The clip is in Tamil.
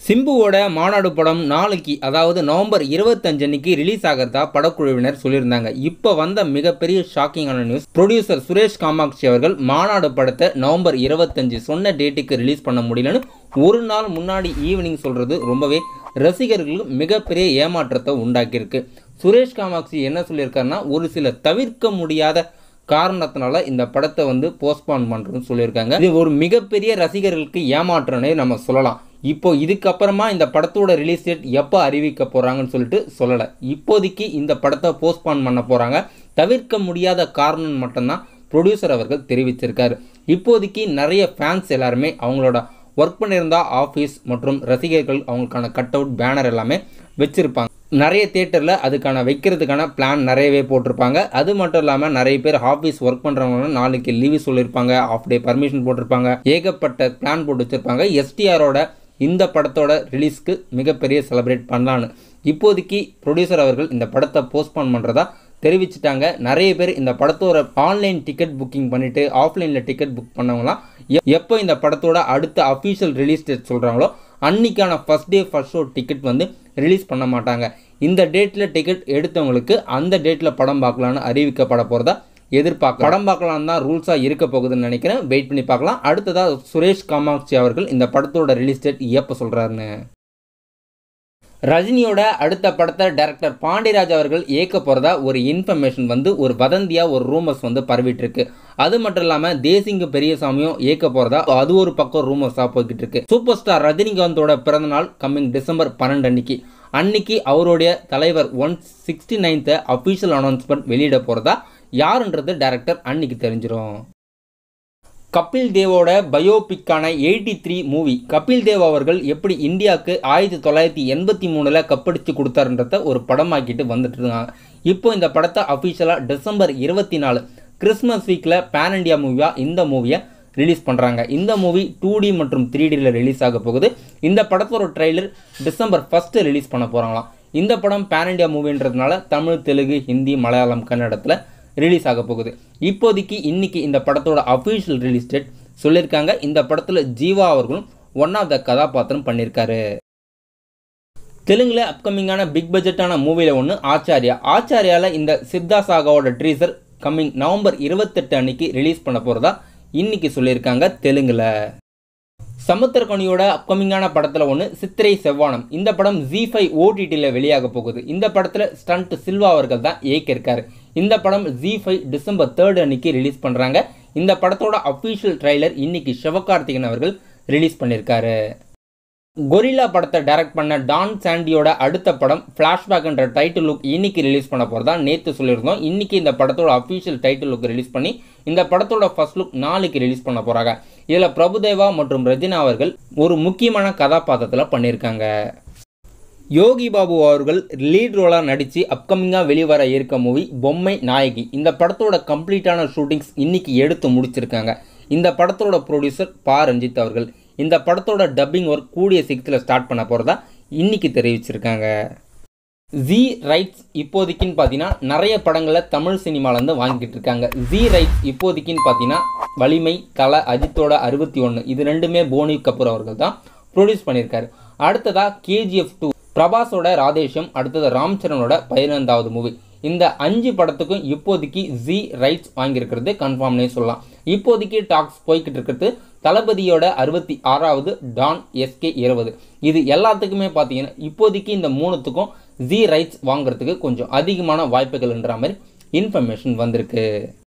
சிம்புவோட மாநாடு படம் நாளைக்கு அதாவது நவம்பர் இருபத்தஞ்சு அன்னைக்கு ரிலீஸ் ஆகிறதா படக்குழுவினர் சொல்லியிருந்தாங்க இப்போ வந்த மிகப்பெரிய ஷாக்கிங்கான நியூஸ் ப்ரொடியூசர் சுரேஷ் காமாட்சி அவர்கள் மாநாடு படத்தை நவம்பர் இருபத்தஞ்சு சொன்ன டேட்டுக்கு ரிலீஸ் பண்ண முடியலன்னு ஒரு நாள் முன்னாடி ஈவினிங் சொல்கிறது ரொம்பவே ரசிகர்களுக்கு மிகப்பெரிய ஏமாற்றத்தை உண்டாக்கியிருக்கு சுரேஷ் காமாட்சி என்ன சொல்லியிருக்காருன்னா ஒரு சில தவிர்க்க முடியாத காரணத்தினால இந்த படத்தை வந்து போஸ்ட்பான் பண்ணுறதுன்னு சொல்லியிருக்காங்க இது ஒரு மிகப்பெரிய ரசிகர்களுக்கு ஏமாற்றம்னே நம்ம சொல்லலாம் இப்போ இதுக்கப்புறமா இந்த படத்தோட ரிலீஸ் டேட் எப்போ அறிவிக்க போகிறாங்கன்னு சொல்லிட்டு சொல்லலை இப்போதைக்கு இந்த படத்தை போஸ்ட்பான் பண்ண போகிறாங்க தவிர்க்க முடியாத காரணம் மட்டும்தான் ப்ரொடியூசர் அவர்கள் தெரிவிச்சிருக்காரு இப்போதைக்கு நிறைய ஃபேன்ஸ் எல்லாருமே அவங்களோட ஒர்க் பண்ணியிருந்தா ஆஃபீஸ் மற்றும் ரசிகர்கள் அவங்களுக்கான கட் அவுட் பேனர் எல்லாமே வச்சுருப்பாங்க நிறைய தேட்டரில் அதுக்கான வைக்கிறதுக்கான பிளான் நிறையவே போட்டிருப்பாங்க அது மட்டும் இல்லாமல் நிறைய பேர் ஆஃபீஸ் ஒர்க் பண்ணுறவங்க நாளைக்கு லீவு சொல்லியிருப்பாங்க ஆஃப் டே பர்மிஷன் போட்டிருப்பாங்க ஏகப்பட்ட பிளான் போட்டு வச்சுருப்பாங்க எஸ்டிஆரோட இந்த படத்தோட ரிலீஸ்க்கு மிகப்பெரிய செலிப்ரேட் பண்ணலான்னு இப்போதைக்கு ப்ரொடியூசர் அவர்கள் இந்த படத்தை போஸ்ட்போன் பண்ணுறதா தெரிவிச்சிட்டாங்க நிறைய பேர் இந்த படத்தோட ஆன்லைன் டிக்கெட் புக்கிங் பண்ணிவிட்டு ஆஃப்லைனில் டிக்கெட் புக் பண்ணவங்களாம் எ- எப்போ இந்த படத்தோட அடுத்த அஃபீஷியல் ரிலீஸ் டேட் சொல்கிறாங்களோ அன்னைக்கான first day first show ticket வந்து ரிலீஸ் பண்ண மாட்டாங்க இந்த டேட்டில் டிக்கெட் எடுத்தவங்களுக்கு அந்த டேட்டில் படம் பார்க்கலான்னு அறிவிக்கப்பட போகிறதா எதிர்பார்க்க படம் பார்க்கலாம் தான் ரூல்ஸாக இருக்க போகுதுன்னு நினைக்கிறேன் வெயிட் பண்ணி பார்க்கலாம் அடுத்ததாக சுரேஷ் காமாட்சி அவர்கள் இந்த படத்தோட ரிலீஸ் டேட் எப்போ சொல்கிறாருன்னு ரஜினியோட அடுத்த படத்தை டைரக்டர் பாண்டியராஜ் அவர்கள் இயக்க போகிறதா ஒரு இன்ஃபர்மேஷன் வந்து ஒரு வதந்தியாக ஒரு ரூமர்ஸ் வந்து பரவிட்டு இருக்கு அது மட்டும் இல்லாமல் தேசிங்க பெரியசாமியும் இயக்க போகிறதா அது ஒரு பக்கம் ரூமர்ஸாக போய்கிட்டு இருக்கு சூப்பர் ஸ்டார் ரஜினிகாந்தோட பிறந்தநாள் கம்மிங் டிசம்பர் பன்னெண்டு அன்னைக்கு அன்னைக்கு அவருடைய தலைவர் ஒன் சிக்ஸ்டி நைன்த்தை அஃபீஷியல் அனௌன்ஸ்மெண்ட் வெளியிட போகிறதா யாருன்றது டைரக்டர் அன்னைக்கு தெரிஞ்சிரும் கபில் தேவோட பயோபிக்கான eighty three movie Kapil Dev அவர்கள் எப்படி இந்தியாவுக்கு ஆயிரத்தி தொள்ளாயிரத்தி எண்பத்தி மூணில் கப்படிச்சு கொடுத்தாருன்றத ஒரு படமாக்கிட்டு வந்துட்டு இருக்காங்க இப்போ இந்த படத்தை அஃபிஷியலாக டிசம்பர் இருபத்தி நாலு கிறிஸ்மஸ் வீக்கில் பேன் இண்டியா மூவியாக இந்த மூவியை ரிலீஸ் பண்ணுறாங்க இந்த மூவி டூ டி மற்றும் த்ரீ டியில் ரிலீஸ் ஆக போகுது இந்த படத்தோட ட்ரெய்லர் டிசம்பர் ஃபஸ்ட்டு ரிலீஸ் பண்ண போகிறாங்களாம் இந்த படம் பேன் இண்டியா மூவின்றதுனால தமிழ் தெலுங்கு ஹிந்தி மலையாளம் கன்னடத்தில் ரிலீஸ் ஆக போகுது இப்போதைக்கு இன்னைக்கு இந்த படத்தோட அஃபீஷியல் ரிலீஸ் டேட் சொல்லியிருக்காங்க இந்த படத்தில் ஜீவா அவர்களும் ஒன் ஆஃப் த கதாபாத்திரம் பண்ணியிருக்காரு தெலுங்குல அப்கமிங்கான பிக் பட்ஜெட்டான மூவியில் ஒன்று ஆச்சாரியா ஆச்சாரியாவில் இந்த சித்தா சாகாவோட ட்ரீசர் கம்மிங் நவம்பர் இருபத்தெட்டு அன்னைக்கு ரிலீஸ் பண்ண போகிறதா இன்னைக்கு சொல்லியிருக்காங்க தெலுங்குல சமுத்திரகனியோட அப்கமிங்கான படத்தில் ஒன்று சித்திரை செவ்வானம் இந்த படம் ஜி ஃபைவ் ஓடிடியில் வெளியாக போகுது இந்த படத்தில் ஸ்டண்ட் சில்வா அவர்கள் தான் இயக்கியிருக்காரு இந்த படம் ஜி ஃபைவ் டிசம்பர் தேர்ட் அன்னைக்கு ரிலீஸ் பண்ணுறாங்க இந்த படத்தோட அஃபீஷியல் ட்ரைலர் இன்னைக்கு சிவகார்த்திகன் அவர்கள் ரிலீஸ் பண்ணியிருக்காரு கொரில்லா படத்தை டைரக்ட் பண்ண டான் சாண்டியோட அடுத்த படம் ஃப்ளாஷ்பேக்ன்ற டைட்டில் லுக் இன்னைக்கு ரிலீஸ் பண்ண போகிறதா நேற்று சொல்லியிருந்தோம் இன்னைக்கு இந்த படத்தோட அஃபீஷியல் டைட்டில் லுக் ரிலீஸ் பண்ணி இந்த படத்தோட ஃபர்ஸ்ட் லுக் நாளைக்கு ரிலீஸ் பண்ண போகிறாங்க இதில் பிரபுதேவா மற்றும் ரஜினா அவர்கள் ஒரு முக்கியமான கதாபாத்திரத்தில் பண்ணியிருக்காங்க யோகி பாபு அவர்கள் லீட் ரோலாக நடித்து அப்கமிங்காக வெளிவர இருக்க மூவி பொம்மை நாயகி இந்த படத்தோட கம்ப்ளீட்டான ஷூட்டிங்ஸ் இன்னைக்கு எடுத்து முடிச்சிருக்காங்க இந்த படத்தோட ப்ரொடியூசர் பா ரஞ்சித் அவர்கள் இந்த படத்தோட டப்பிங் ஒர்க் கூடிய சீக்கிரத்தில் ஸ்டார்ட் பண்ண போகிறதா இன்னைக்கு தெரிவிச்சிருக்காங்க ஜி ரைட்ஸ் இப்போதைக்குன்னு பார்த்தீங்கன்னா நிறைய படங்களை தமிழ் சினிமாலேருந்து வாங்கிட்டு இருக்காங்க ஜி ரைட்ஸ் இப்போதைக்குன்னு பார்த்தீங்கன்னா வலிமை தலை அஜித்தோட அறுபத்தி ஒன்று இது ரெண்டுமே போனி கபூர் அவர்கள் தான் ப்ரொடியூஸ் பண்ணியிருக்காரு அடுத்ததா கேஜிஎஃப் டூ பிரபாஸோட ராதேஷம் அடுத்தது ராம் சரணோட பதினைந்தாவது மூவி இந்த அஞ்சு படத்துக்கும் இப்போதைக்கு ஜி ரைட்ஸ் வாங்கியிருக்கிறது கன்ஃபார்ம்னே சொல்லலாம் இப்போதைக்கு டாக்ஸ் போய்கிட்டு இருக்கிறது தளபதியோட அறுபத்தி ஆறாவது டான் எஸ்கே இருபது இது எல்லாத்துக்குமே பார்த்தீங்கன்னா இப்போதைக்கு இந்த மூணுத்துக்கும் ஜி ரைட்ஸ் வாங்குறதுக்கு கொஞ்சம் அதிகமான வாய்ப்புகள்ன்ற மாதிரி இன்ஃபர்மேஷன் வந்திருக்கு